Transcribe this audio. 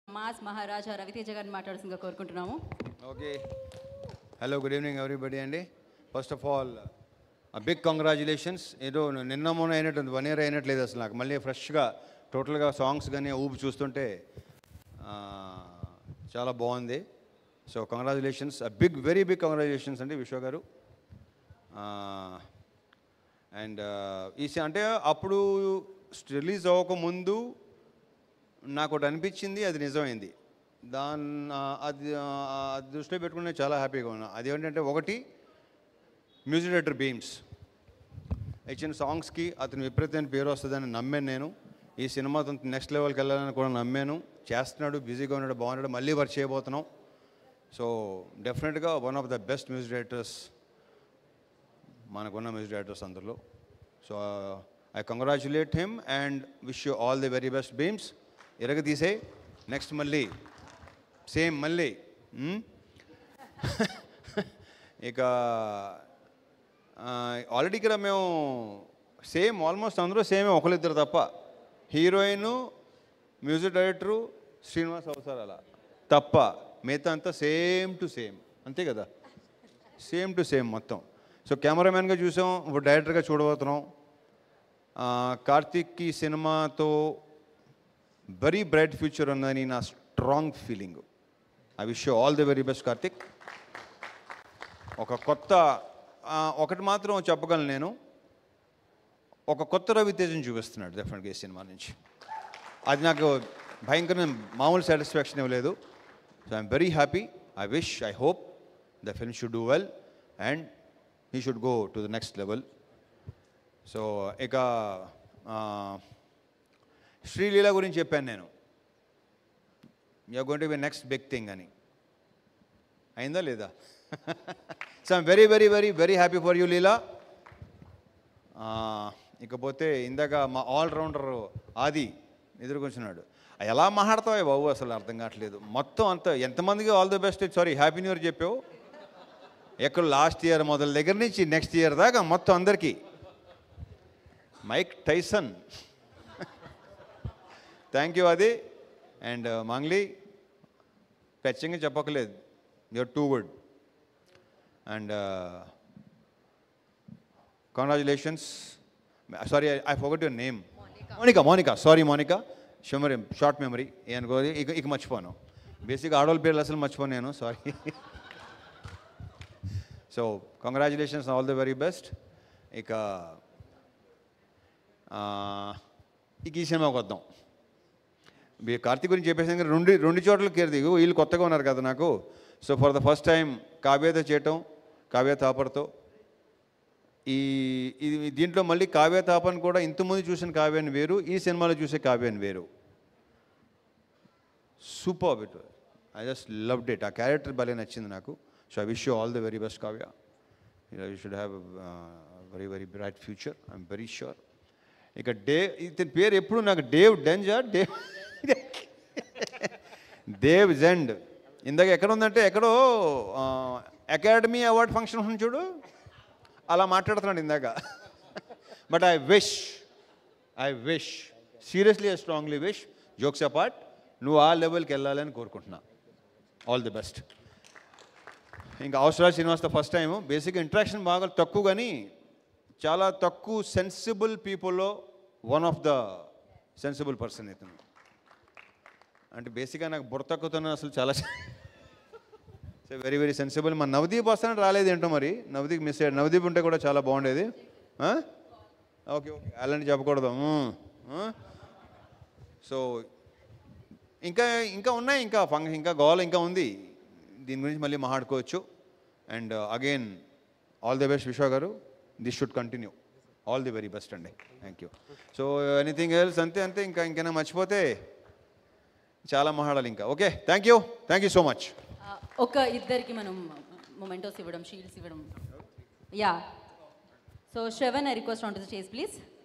Mass మహారాజా రవితేజ గారిని మాట్లాడుతుందిగా కోరుకుంటున్నాము okay hello good evening everybody అండి first of all big congratulations ఏదో నిన్న మొన్న అయినట్టు వన్ ఇయర్ అయినట్లేదు అసలు నాకు మళ్ళీ ఫ్రెష్గా టోటల్గా సాంగ్స్ కానీ ఊపి చూస్తుంటే ఆ, చాలా బాగుంది so congratulations big very big congratulations అండి విశ్వ గారు అండ్ ఈ సి- అంటే అప్పుడు రిలీజ్ అవ్వకముందు నాకు ఒకటి అనిపించింది అది నిజమైంది దాన్ని అది ఆ, అది దృష్టిలో పెట్టుకుని నేను చాలా హ్యాపీగా ఉన్నా అది ఏంటంటే ఒకటి మ్యూజిక్ డైరెక్టర్ బీమ్స్ ఇచ్చిన సాంగ్స్కి అతను విపరీతమైన పేరు వస్తుందని నమ్మాను నేను ఈ సినిమాతో నెక్స్ట్ లెవెల్కి వెళ్ళాలని కూడా నమ్మాను చేస్తున్నాడు బిజీగా ఉన్నాడు బాగున్నాడు మళ్ళీ వర్క్ చేయబోతున్నాం సో డెఫినెట్గా one of the best music directors మనకున్న మ్యూజిక్ డైరెక్టర్స్ అందులో so I congratulate him and wish you all the very best Bheems ఇరగ తీసే నెక్స్ట్ మళ్ళీ సేమ్ మళ్ళీ మ్? ఇక ఆల్రెడీ ఇక్కడ మేము సేమ్ ఆల్మోస్ట్ అందరూ సేమ్ ఒకరిద్దరు తప్ప హీరోయిన్ మ్యూజిక్ డైరెక్టరు శ్రీనివాస్ అవసరాల తప్ప మిగతా అంతా సేమ్ టు సేమ్ అంతే కదా సేమ్ టు సేమ్ మొత్తం సో కెమెరామ్యాన్గా చూసాం ఇప్పుడు డైరెక్టర్గా చూడబోతున్నాం ఆ, కార్తీక్ ఈ సినిమాతో వెరీ బ్రైట్ ఫ్యూచర్ ఉందని నా strong feeling I wish you all the very best Karthik ఒక కొత్త ఆ, ఒకటి మాత్రం చెప్పగలను నేను ఒక కొత్త రవితేజను చూపిస్తున్నాడు డెఫినెట్గా ఈ సినిమా నుంచి అది నాకు భయంకరమైన మామూలు సాటిస్ఫాక్షన్ ఇవ్వలేదు so I'm very happy I wish I hope the film should do well and he should go to the next level so ఇక ఆ, శ్రీలీల గురించి చెప్పాను నేను you're going to be next big thing అని అయిందా లేదా so I'm very very very very happy for you Leela ఆ, ఇకపోతే ఇందాక మా ఆల్రౌండర్ ఆది ఎదుర్కొంటున్నాడు ఎలా మాట్లాడతావే బాబు అసలు అర్థం కావట్లేదు మొత్తం అంత ఎంతమందికి all the best sorry happy new year చెప్పావు ఎక్కడ లాస్ట్ ఇయర్ మొదల దగ్గర నుంచి నెక్స్ట్ ఇయర్ దాకా మొత్తం అందరికీ మైక్ టైసన్ థ్యాంక్ యూ అది అండ్ మంగ్లీ ఖచ్చితంగా చెప్పకలేదు you're too good and congratulations sorry I forgot your name Monica Monica sorry Monica షమరీ షార్ట్ మెమరీ అనుకో ఇక ఇక మర్చిపోను బేసిక్ ఆడవాళ్ళ పేర్లు అసలు మర్చిపోను నేను sorry so congratulations all the very best ఇక ఆ, ఇక ఈ సినిమాకి వద్దాం మీ కార్తీక్ గురించి చెప్పేసి రెండు రెండు చోట్ల కేర్ దిగు వీళ్ళు కొత్తగా ఉన్నారు కదా నాకు so for the first time కావ్యతో చేయటం కావ్య తాపర్తో ఈ ఇది దీంట్లో మళ్ళీ కావ్య తాపన్ కూడా ఇంతకుముందు చూసిన కావ్యాన్ని వేరు ఈ సినిమాలో చూసే కావ్యాన్ని వేరు super it I just loved it ఆ క్యారెక్టర్ భలే నచ్చింది నాకు so I wish you all the very best Kavya you should have very very bright future I'm very sure ఇక డే ఇతని పేరు ఎప్పుడు నాకు డేవ్ డెంజా డేవ్ దేవ్ జెండ్ ఇందాక ఎక్కడ ఉందంటే ఎక్కడో అకాడమీ అవార్డ్ ఫంక్షన్ ఉంది చూడు అలా మాట్లాడుతున్నాడు ఇందాక but I wish I wish seriously I strongly wish jokes apart నువ్వు ఆ లెవెల్కి వెళ్ళాలని కోరుకుంటున్నా ఆల్ ది బెస్ట్ ఇంకా అవసరాలు శ్రీనివాస్తో ఫస్ట్ టైం బేసిక్ ఇంట్రాక్షన్ బాగా తక్కువ కానీ చాలా తక్కువ సెన్సిబుల్ పీపుల్లో one of the sensible person ఇతను అంటే బేసిక్గా నాకు బుర్ర తక్కువతో అసలు చాలా సో వెరీ వెరీ సెన్సిబుల్ మన నవదీప్ వస్తానని రాలేదు ఏంటో మరి నవదీప్ మిస్ అయ్యాడు నవదీప్ ఉంటే కూడా చాలా బాగుండేది ఓకే ఓకే అలాంటి చెప్పకూడదు సో ఇంకా ఇంకా ఉన్నాయి ఇంకా ఫంక్షన్ ఇంకా గోల్ ఇంకా ఉంది దీని గురించి మళ్ళీ మాట్లాడుకోవచ్చు and again all the best Vishwa garu this should continue all the very best అండి thank you so anything else అంతే అంతే ఇంకా ఇంకైనా మర్చిపోతే చాలా మాట్లాడాలి ఇంకా okay thank you thank you so much ఆ, ఒక ఇద్దరికి మనం మొమెంటోస్ ఇవ్వడం షీల్డ్స్ ఇవ్వడం యా so Shravan I request on to the చేస్ ప్లీజ్